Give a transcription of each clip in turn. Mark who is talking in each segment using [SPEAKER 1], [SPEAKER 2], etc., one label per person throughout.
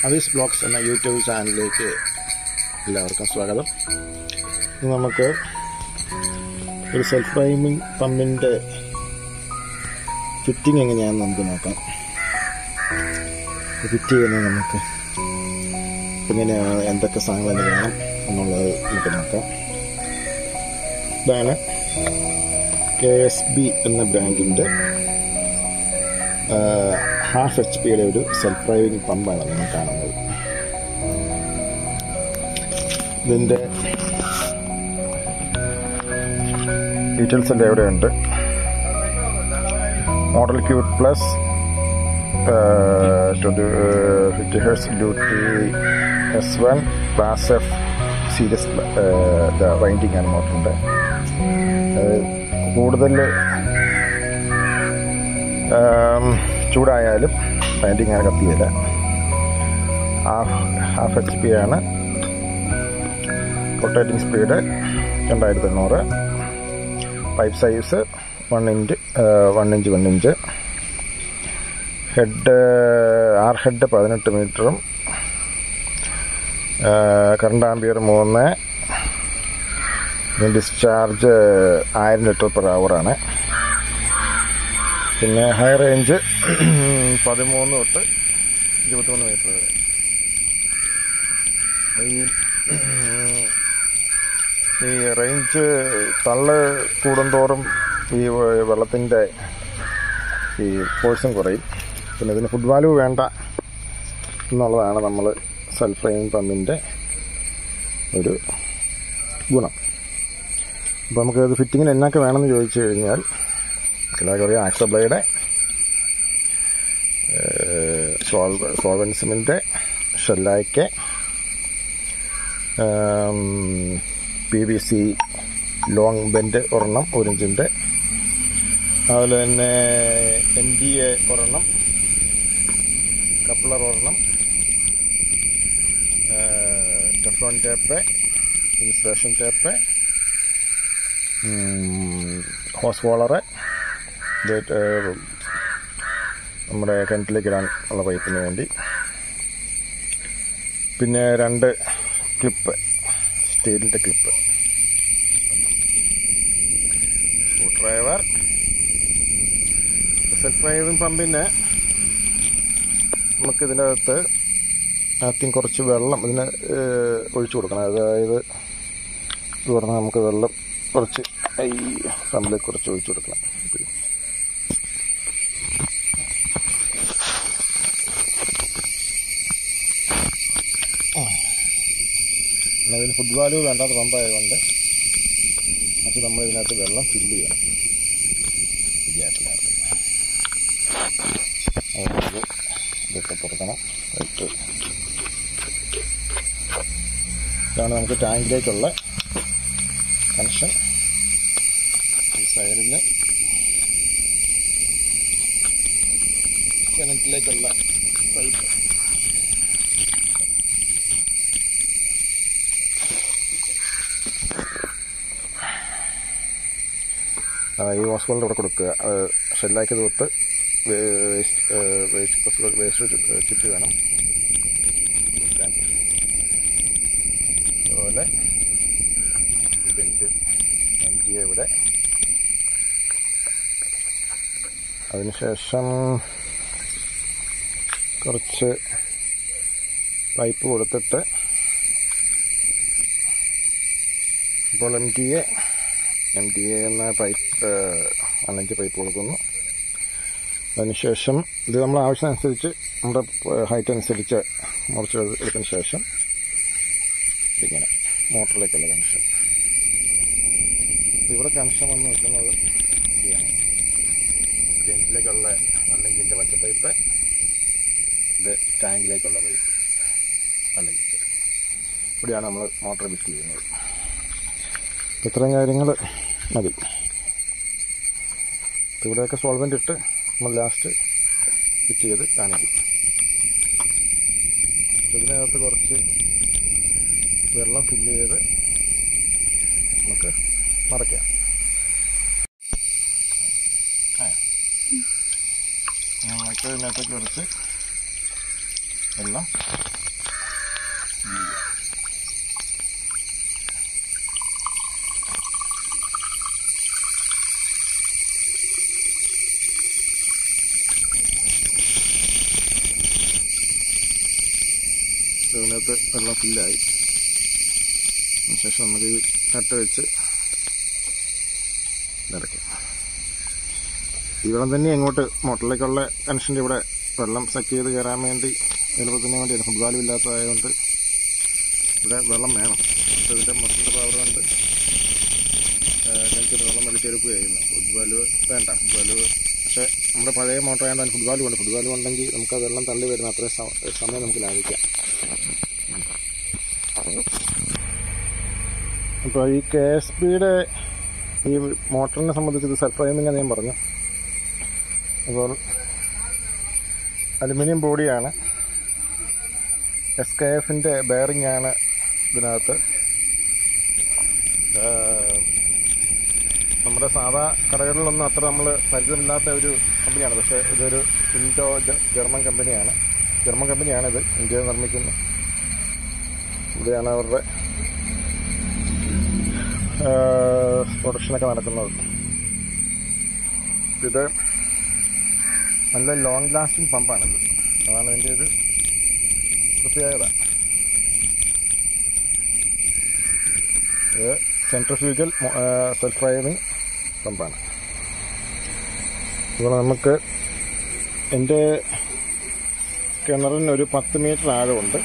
[SPEAKER 1] അവീസ് vlogs എന്ന YouTube ചാനലിലേക്ക് എല്ലാവർക്കും സ്വാഗതം ഇന്ന് നമുക്ക് ഒരു സെൽഫ് ഡ്രൈവിംഗ് പമ്പിൻ്റെ ഫിറ്റിംഗ് എങ്ങനെയാണെന്ന് നമുക്ക് നോക്കാം ഫിറ്റ് ചെയ്യുന്നത് നമുക്ക് എങ്ങനെയാണ് എന്തൊക്കെ സാധനങ്ങൾ അതിന് വേണം എന്നുള്ളത് നമുക്ക് നോക്കാം ഇതാണ് കെ എസ് ബി എന്ന ബ്രാൻഡിൻ്റെ ഹാഫ് എച്ച് പിയുടെ ഒരു സെൽഫ് ഡ്രൈവിംഗ് പമ്പാണ് നിങ്ങൾ കാണുന്നത് ഇതിൻ്റെ ഡീറ്റെയിൽസ് എല്ലാം ഇവിടെയുണ്ട് model cute plus fifty hertz duty S one class F series winding ആണ് മോട്ടറിൻ്റെ കൂടുതൽ ചൂടായാലും വൈൻഡിങ് അങ്ങനെ കത്തിയില്ല ഹാഫ് ഹാഫ് എച്ച് പി ആണ് റൊട്ടേറ്റിംഗ് സ്പീഡ് രണ്ടായിരത്തി എണ്ണൂറ് pipe size one inch one inch one inch head or head പതിനെട്ട് മീറ്ററും കറണ്ട് ആംബിയർ മൂന്ന് ഡിസ്ചാർജ് ആയിരം ലിറ്റർ പെർ അവറാണ് പിന്നെ ഹൈ റേഞ്ച് പതിമൂന്ന് തൊട്ട് ഇരുപത്തിമൂന്ന് മീറ്റർ വരെ ഈ ഈ റേഞ്ച് തള്ള് കൂടുന്തോറും ഈ വെള്ളത്തിൻ്റെ ഈ ഫോഴ്സും കുറയും പിന്നെ ഇതിന് ഫുഡ് വാല്യൂ വേണ്ട എന്നുള്ളതാണ് നമ്മൾ സെൽഫ് ഡ്രൈവിംഗ് പമ്പിൻ്റെ ഒരു ഗുണം അപ്പോൾ നമുക്ക് ഇത് ഫിറ്റിങ്ങിന് എന്നൊക്കെ വേണമെന്ന് ചോദിച്ചു കഴിഞ്ഞാൽ എല്ലാവർക്കും അറിയാം ആക്സോ ബ്ലേഡ് സോൾവൻസിമിൻ്റെ ഷെല്ലായ്ക്ക് P V C long bend ഒരെണ്ണം ഒരു ഇഞ്ചിൻ്റെ അതുപോലെ തന്നെ എൻ ഡി എ ഒരെണ്ണം കപ്ലർ ഒരെണ്ണം Teflon tape insulation tape hose വോളറ് നമ്മുടെ കിണറ്റിലേക്ക് ഇടാൻ ഉള്ള പൈപ്പിന് വേണ്ടി പിന്നെ രണ്ട് ക്ലിപ്പ് സ്റ്റീലിൻ്റെ clip screwdriver self driving പമ്പിന് നമുക്ക് ഇതിനകത്ത് ആദ്യം കുറച്ച് വെള്ളം ഇതിന് ഒഴിച്ചു കൊടുക്കണം അതായത് ഇത് പറഞ്ഞാൽ നമുക്ക് വെള്ളം കുറച്ച് ഈ പമ്പിലേക്ക് കുറച്ച് ഒഴിച്ചു കൊടുക്കണം അതിന് ഫുഡ് വാല്യൂ വേണ്ടാത്ത പമ്പായതുകൊണ്ട് അത് നമ്മൾ ഇതിനകത്ത് വെള്ളം ഫില്ല് ചെയ്യണം ശരിയായിട്ടില്ലായിരുന്നു അതായത് ഇതൊക്കെ തുറക്കണം ഇട്ട് ഇതാണ് നമുക്ക് ടാങ്കിലേക്കുള്ള കണക്ഷൻ ഈ സൈഡിൽ കിണറ്റിലേക്കുള്ള പൈപ്പ് ഈ ഹോസ്പിറ്റലിൻ്റെ ഇവിടെ കൊടുക്കുക ഷെല്ലാക്കി തൊട്ട് വേസ്റ്റ് വേസ്റ്റ് ചുറ്റി വേണം അതുപോലെ ബെൻഡ് എം ജി ഇവിടെ അതിനുശേഷം കുറച്ച് പൈപ്പ് കൊടുത്തിട്ട് ഇപ്പോൾ M T A M T A എന്ന പൈപ്പ് അഞ്ച് പൈപ്പ് കൊടുക്കുന്നു അതിനുശേഷം ഇത് നമ്മൾ ആവശ്യമനുസരിച്ച് നമ്മുടെ ഹൈറ്റ് അനുസരിച്ച് മുറിച്ച് എടുത്തതിന് ശേഷം ഇതിങ്ങനെ മോട്ടറിലേക്കുള്ള കണക്ഷൻ ഇവിടെ കണക്ഷൻ വന്ന് വെക്കുന്നത് ഇതാണ് കിണറ്റിലേക്കുള്ള വണ്ണിഞ്ചിൻ്റെ പച്ച പൈപ്പ് ഇത് ടാങ്കിലേക്കുള്ള പൈപ്പ് വണ്ണിഞ്ച് ഇവിടെയാണ് നമ്മൾ മോട്ടർ ഫിറ്റ് ചെയ്യുന്നത് ഇത്രയും കാര്യങ്ങൾ മതി ഇവിടെയൊക്കെ സോൾവെൻ്റ് ഇട്ട് നമ്മൾ ലാസ്റ്റ് ഫിറ്റ് ചെയ്ത് കാണിക്കും ഇതിനകത്ത് കുറച്ച് വെള്ളം ഫില്ല് ചെയ്ത് നമുക്ക് മറയ്ക്കാം നമുക്ക് ഇതിനകത്ത് കുറച്ച് വെള്ളം ഇതിനകത്ത് വെള്ളം ഫില്ലായി അതിനുശേഷം നമുക്ക് ഈ നട്ട് വെച്ച് നിറയ്ക്കാം ഈ വെള്ളം തന്നെ അങ്ങോട്ട് മോട്ടറിലേക്കുള്ള കണക്ഷൻ്റെ ഇവിടെ വെള്ളം സക്ക് ചെയ്ത് കയറാൻ വേണ്ടി എളുപ്പത്തിന് വേണ്ടിയാണ് ഫുട്ബോളും ഇല്ലാത്തതായതുകൊണ്ട് ഇവിടെ വെള്ളം വേണം അപ്പോൾ ഇതിൻ്റെ മോട്ടറിൻ്റെ പവർ കൊണ്ട് കിണറ്റിൽ വെള്ളം വലിച്ചെടുക്കുകയായിരുന്നു ഫുട്ബോൾ വേണ്ട ഫുട്ബോൾ പക്ഷേ നമ്മുടെ പഴയ മോട്ടർ ആയതുകൊണ്ട് ഫുട്ബോൾ ഉണ്ട് ഫുട്ബോൾ ഉണ്ടെങ്കിൽ നമുക്ക് ആ വെള്ളം തള്ളി വരുന്ന അത്രയും സ- സമയം നമുക്ക് ലാഭിക്കാം അപ്പോൾ ഈ കെ എസ് ബിയുടെ ഈ മോട്ടറിനെ സംബന്ധിച്ച് ഇത് സെൽഫ് ഡ്രൈവിംഗ് ഞാൻ പറഞ്ഞു അപ്പോൾ അലുമിനിയം ബോഡിയാണ് എസ് കെ എഫിൻ്റെ ബെയറിംഗ് ആണ് ഇതിനകത്ത് ഏഹ്, നമ്മുടെ സാധാ കടകളിലൊന്നും അത്ര നമ്മൾ പരിചയമില്ലാത്ത ഒരു കമ്പനിയാണ് പക്ഷേ ഇതൊരു ഇൻഡോ ജ- ജർമ്മൻ കമ്പനിയാണ് ജർമ്മൻ കമ്പനിയാണിത് ഇന്ത്യയിൽ നിർമ്മിക്കുന്നത് ഇവിടെയാണ് അവരുടെ പ്രൊഡക്ഷനൊക്കെ നടക്കുന്നത് ഇത് നല്ല ലോങ് ലാസ്റ്റിംഗ് പമ്പാണിത് അതാണ് ഇതിൻ്റെ ഒരു പ്രത്യേകത ഇത് സെൻട്രിഫ്യൂഗൽ സെൽഫ് ഡ്രൈവിംഗ് പമ്പാണ് ഇവിടെ നമുക്ക് എൻ്റെ കിണറിന് ഒരു പത്ത് മീറ്റർ ആഴമുണ്ട്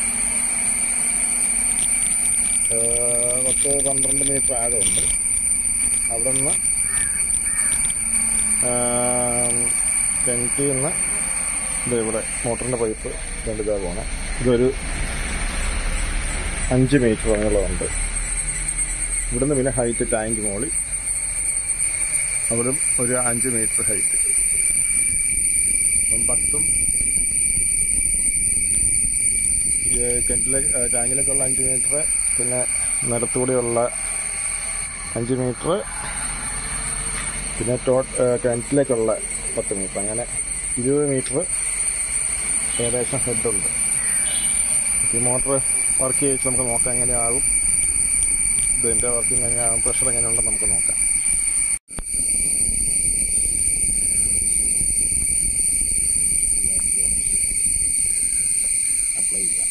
[SPEAKER 1] ഏഹ് പത്ത് പന്ത്രണ്ട് മീറ്റർ ആഴമുണ്ട് അവിടെ നിന്ന് കിണറ്റിൽ നിന്ന് ഇത് ഇവിടെ മോട്ടറിൻ്റെ പൈപ്പ് രണ്ട് ഇതാ പോകണം ഇതൊരു അഞ്ച് മീറ്റർ നീളമുണ്ട് ഇവിടുന്ന് പിന്നെ ഹൈറ്റ് ടാങ്ക് മോളി അവിടെ ഒരു അഞ്ച് മീറ്റർ ഹൈറ്റ് അപ്പം പത്തും ഈ കിണറ്റിലെ ഏ, ടാങ്കിലേക്കുള്ള അഞ്ച് മീറ്റർ പിന്നെ നിലത്തൂടെയുള്ള അഞ്ച് മീറ്റർ പിന്നെ ടോ ഏ, കിണറ്റിലേക്കുള്ള പത്ത് മീറ്റർ അങ്ങനെ ഇരുപത് മീറ്റർ ഏകദേശം ഹെഡുണ്ട് ഈ മോട്ടർ വർക്ക് ചെയ്യിച്ച് നമുക്ക് നോക്കാം എങ്ങനെയാകും ഇതിൻ്റെ വർക്കിംഗ് എങ്ങനെയാകും പ്രഷർ എങ്ങനെയുണ്ടെന്ന് നമുക്ക് നോക്കാം അപ്ലൈ ചെയ്യാം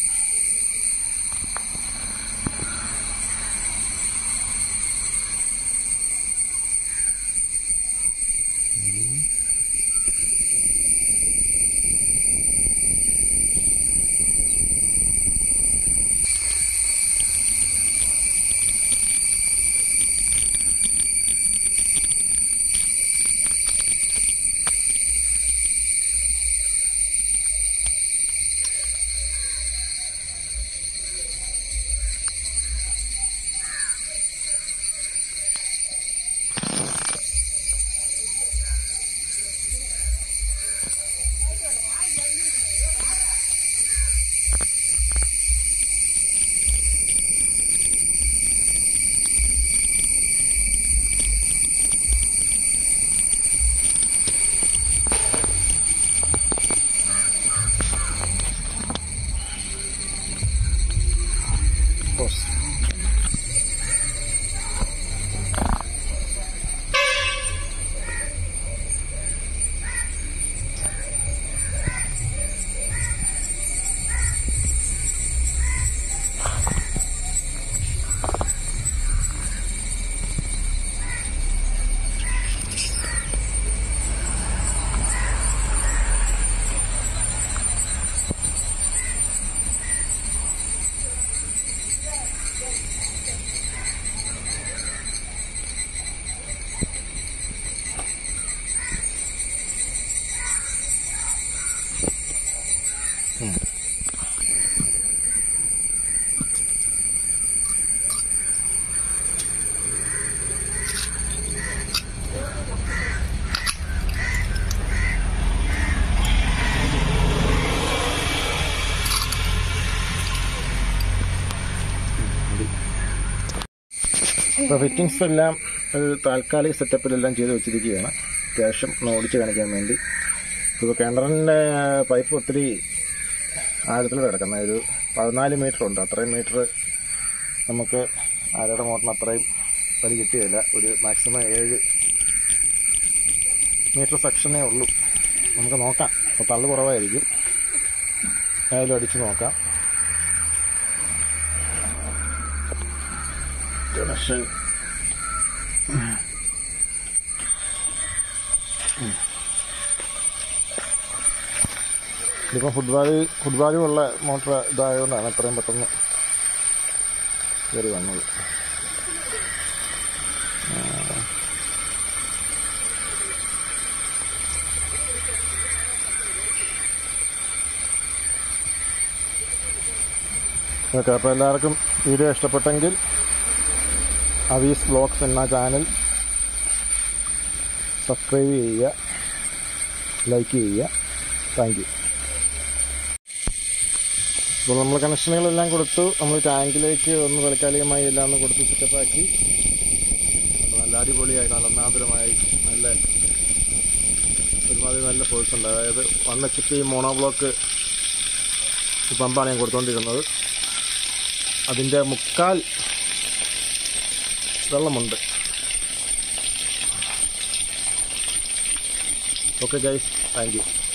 [SPEAKER 1] Post. ഇപ്പോൾ ഫിറ്റിങ്സ് എല്ലാം ഒരു താൽക്കാലിക സെറ്റപ്പിലെല്ലാം ചെയ്ത് വെച്ചിരിക്കുകയാണ് അത്യാവശ്യം ഒന്ന് ഓടിച്ച് കാണിക്കാൻ വേണ്ടി ഇപ്പോൾ കിണറിൻ്റെ പൈപ്പ് ഒത്തിരി ആഴത്തിൽ കിടക്കുന്ന ഒരു പതിനാല് മീറ്റർ ഉണ്ട് അത്രയും മീറ്റർ നമുക്ക് ആരുടെ മോട്ടറിന് അത്രയും വലി കിട്ടിയില്ല ഒരു മാക്സിമം ഏഴ് മീറ്റർ സെക്ഷനേ ഉള്ളൂ നമുക്ക് നോക്കാം അപ്പോൾ തള്ളു കുറവായിരിക്കും ഏതായാലും അടിച്ച് നോക്കാം കണക്ഷൻ ഇതിപ്പോൾ ഫുഡ് വാല്യൂ ഫുഡ് വാല്യൂ ഉള്ള മോട്ടർ ഇതായതുകൊണ്ടാണ് ഇത്രയും പെട്ടെന്ന് കയറി വന്നത് ഓക്കെ അപ്പോൾ എല്ലാവർക്കും വീഡിയോ ഇഷ്ടപ്പെട്ടെങ്കിൽ അവീസ് ബ്ലോഗ്സ് എന്ന ചാനൽ സബ്സ്ക്രൈബ് ചെയ്യുക ലൈക്ക് ചെയ്യുക താങ്ക് യു അപ്പോൾ നമ്മൾ കണക്ഷനുകളെല്ലാം കൊടുത്തു നമ്മൾ ടാങ്കിലേക്ക് ഒന്ന് താൽക്കാലികമായി എല്ലാം ഒന്ന് കൊടുത്ത് സെറ്റപ്പാക്കി നല്ല അടിപൊളിയായി നല്ല ഒന്നാന്തരമായി നല്ല ഒരുമാതിരി നല്ല ഫോഴ്സ് ഉണ്ട് അതായത് one H P monoblock പമ്പാണ് ഞാൻ കൊടുത്തുകൊണ്ടിരുന്നത് അതിൻ്റെ മുക്കാൽ വെള്ളമുണ്ട് ഓക്കെ ഗൈസ് താങ്ക് യു